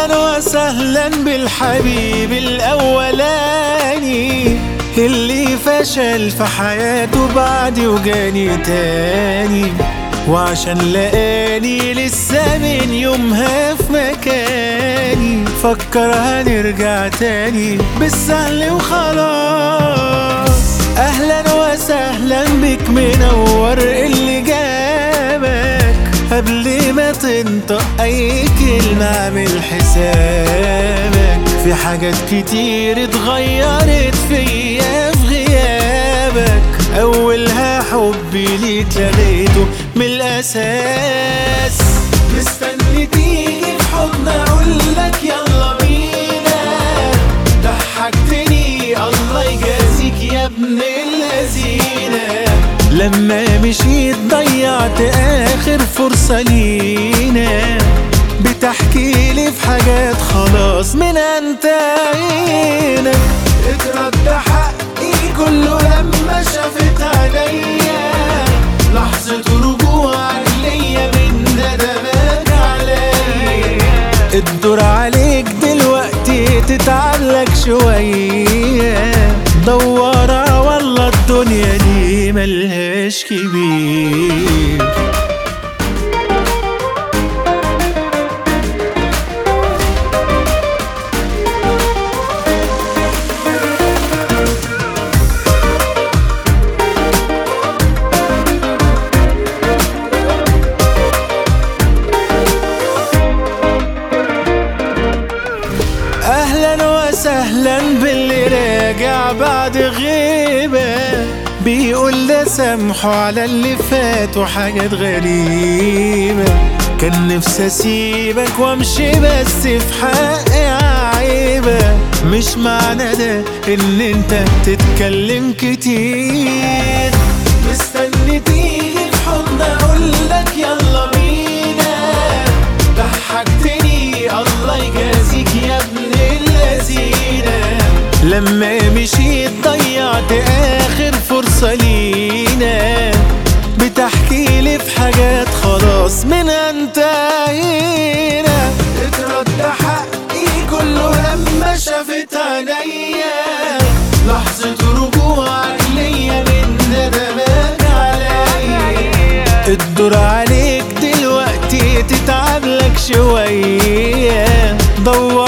اهلا وسهلا بالحبيب الاولاني اللي فشل في حياته بعدي وجاني تاني وعشان لقاني لسه من يومها في مكاني فكر هنرجع تاني بالسهل وخلاص اهلا وسهلا بك منور اللي جابك قبل ما تنطق اي كلمة اعمل حسابك في حاجات كتير اتغيرت فيا في غيابك اولها حبي ليك لغيته من الاساس مستني تيجي في حضن اقولك يلا بينا ضحكتني الله يجازيك يا ابن اللذينة لما مشيت ضيعت اخر فرصة لينا بتحكي لي في حاجات خلاص من انتهينا اترد حقي كله لما شافت عينيا لحظة رجوعك ليا من ندمك عليا الدور عليك دلوقتي تتعلق شوية دورة والله الدنيا دي ملهاش كبير اهلا وسهلا باللي راجع بعد غيبة بيقول ده سامحه على اللي فات وحاجات غريبة كان نفسي اسيبك وامشي بس في حقي عيبة مش معنى ده ان انت تتكلم كتير مستني تيجي في حضن اقولك يلا بينا ضحكتني الله يجازيك يا ابن اللذينة لما مشيت ضيعت اخر فرصة لينا بتحكي لي في حاجات خلاص من انتهينا اترد حقي كله لما شافت عينيا لحظة رجوعك ليا من ندمك عليا الدور عليك دلوقتي تتعب لك شوية دور